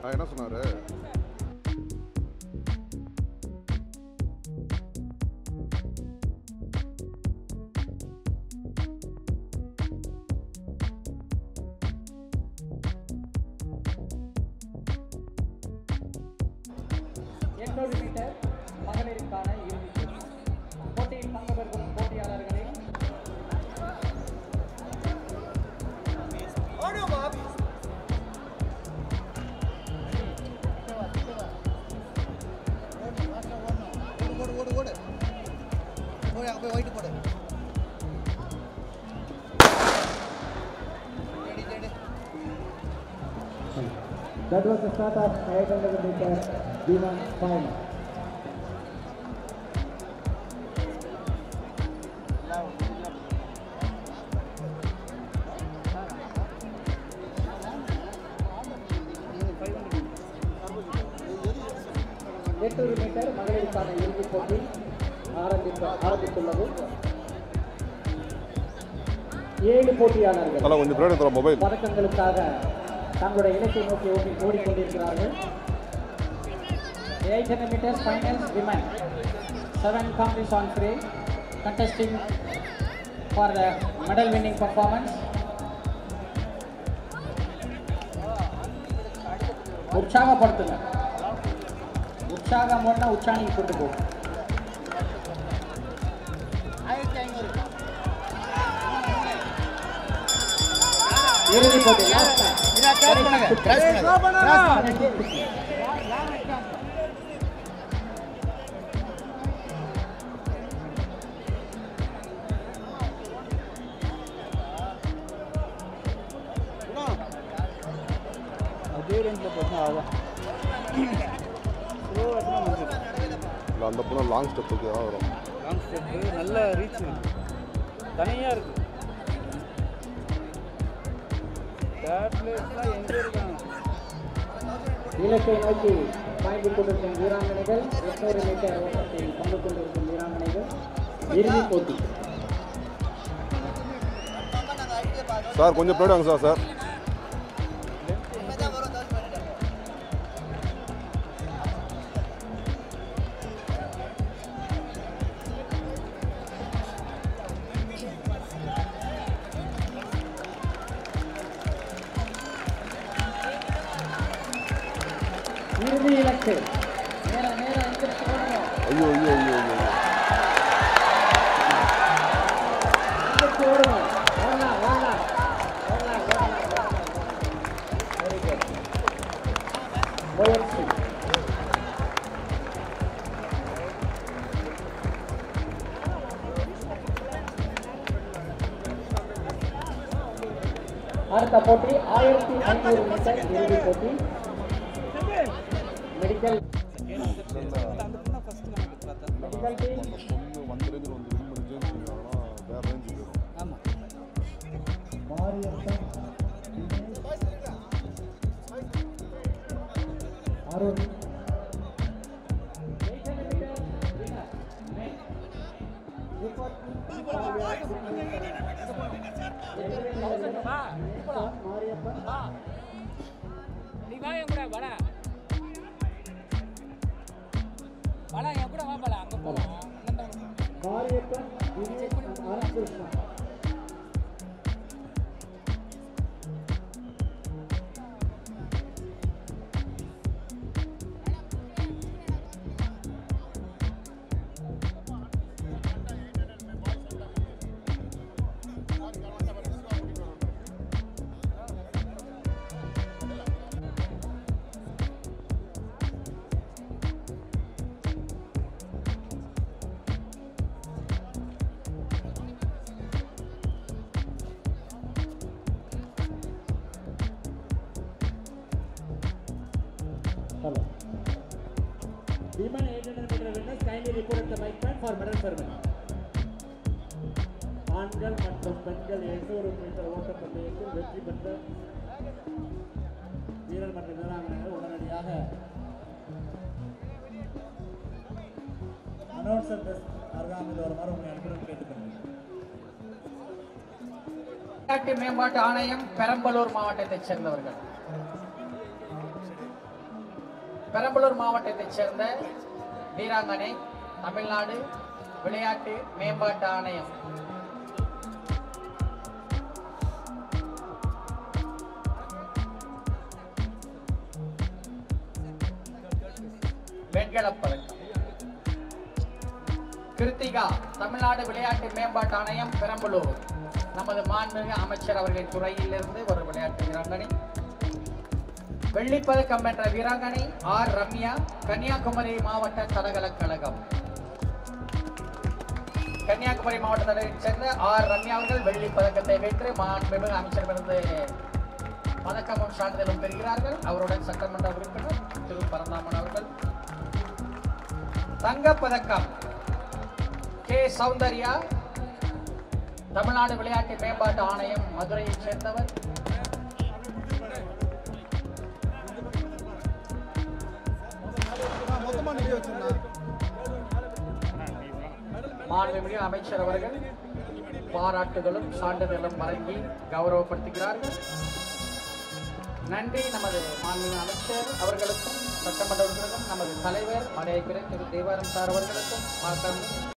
ஆ, என்ன சொன்னாரு எண்ணூறு மீட்டர் மகளிருக்கான இறுதிப் போட்டி. போட்டியில் பங்கு பெறும் போட்டியாளர்களை ஓடு ஓடு ஓடு போய் அங்கே போய் ஒயிட்டு போடு ready ready That was the start of 800 meter women final. எட்நூறு மீட்டர் மகளிருக்கான இறுதிப் போட்டி ஆரம்பிக்க ஆரம்பித்துள்ளது ஏழு போட்டியாளர்கள் தலை கொஞ்சம் பின்னாடி தர மொபைல் பதக்கங்களுக்காக தங்களுடைய இலக்கை நோக்கி ஓடி ஓடிக்கொண்டிருக்கிறார்கள் eight hundred meters finals women seven companies on three contesting for the medal winning performance உற்சாகப்படுத்துங்க உற்சாகம் ஒன்றா உச்சாணிக்கு கொண்டு போகும் இறுதி போட்டி last time. கிராஸ் பண்ணுங்க கிராஸ் பண்ணுங்க கிராஸ் பண்ணுங்க அதே ரேஞ்சில் போச்சுன்னா அதான் ஸ்லோவாக எடுத்துனா முடிஞ்சிடும் இல்லை அந்த பொண்ணு லாங் ஸ்டெப்புக்கு தான் வரும் லாங் ஸ்டெப்பு நல்ல ரீச் இருக்கு தனியாக இருக்கு தேர்ட் பிளேஸ்லாம் எங்கே இருக்காங்க இலக்கை நோக்கி பாய்ந்து கொண்டிருக்கும் வீராங்கனைகள் எட்நூறு மீட்டர் ஓட்டத்தில் பங்கு கொண்டிருக்கும் வீராங்கனைகள் இறுதிப் போட்டி சார் கொஞ்சம் பின்னாடி வாங்க சார் சார் இறுதி இலக்கு நேர நேர எந்திரிச்சு ஓடணும் ஐயோ ஐயோ ஐயோ ஐயோ எந்திரிச்சு ஓடணும் ஓடலாம் ஓடலாம் ஓடலாம் ஓடலாம் வெரி குட் முயற்சி அடுத்த போட்டி ஆயிரத்தி ஐநூறு மீட்டர் இறுதி போட்டி மெடிக்கல் அந்த பொண்ணை ஃபஸ்ட்டு நமக்கு பார்த்தா மெடிக்கல் டீம் அந்த பொண்ணு வந்த ரேஞ்சில் வந்து வின் பண்ணி ஜெயிச்சு ஆனால் வேறு ரேஞ்சுக்கு போயிடும் ஆமாம் அருண் நீ வா என் கூட வாடா வாடா என் கூட வா பாடா அங்க போலாம் Mariyappan Dinesh Arun Krishna Hello. Women 800 meter winners kindly report at the mic point for medal ceremony. ஆண்கள் மற்றும் பெண்கள் 800 மீட்டர் ஓட்டப்பந்தயத்தில் வெற்றி பெற்ற வீரர் மற்றும் வீராங்கனைகள் உடனடியாக அனௌன்சர் டெஸ்க் அருகாமையில் வருமாறு உங்களை அன்புடன் கேட்டுக்கொள்கிறேன் விளையாட்டு மேம்பாட்டு ஆணையம் பெரம்பலூர் மாவட்டத்தைச் சேர்ந்தவர்கள் பெரம்பலூர் மாவட்டத்தைச் சேர்ந்த வீராங்கனை தமிழ்நாடு விளையாட்டு மேம்பாட்டு ஆணையம் வெண்கலப் பதக்கம் கிருத்திகா தமிழ்நாடு விளையாட்டு மேம்பாட்டு ஆணையம் பெரம்பலூர் நமது மாண்புமிகு அமைச்சர் அவர்களின் துறையிலிருந்து ஒரு விளையாட்டு வீராங்கனை வெள்ளிப்பதக்கம் வென்ற வீராங்கனை ஆர் ரம்யா கன்னியாகுமரி மாவட்ட தடகள கழகம் கன்னியாகுமரி மாவட்டத்தைச் சேர்ந்த ஆர் ரம்யா அவர்கள் வெள்ளிப் பதக்கத்தை வென்று மாண்புமிகு அமைச்சரிடமிருந்து பதக்கமும் சான்றிதழும் பெறுகிறார்கள் அவருடன் சட்டமன்ற உறுப்பினர் திரு பரந்தாமன் அவர்கள் தங்கப் பதக்கம் கே சௌந்தர்யா தமிழ்நாடு விளையாட்டு மேம்பாட்டு ஆணையம் மதுரையைச் சேர்ந்தவர் மொத்தமாக நிற்க வச்சுருந்தா மாண்புமிகு அமைச்சர் அவர்கள் பாராட்டுகளும் சான்றிதழும் வழங்கி கௌரவப்படுத்துகிறார்கள் நன்றி நமது மாண்புமிகு அமைச்சர் அவர்களுக்கும் சட்டமன்ற உறுப்பினருக்கும் நமது தலைவர் மரியாதைக்குரிய திரு தேவாரம் சார் அவர்களுக்கும் வணக்கம்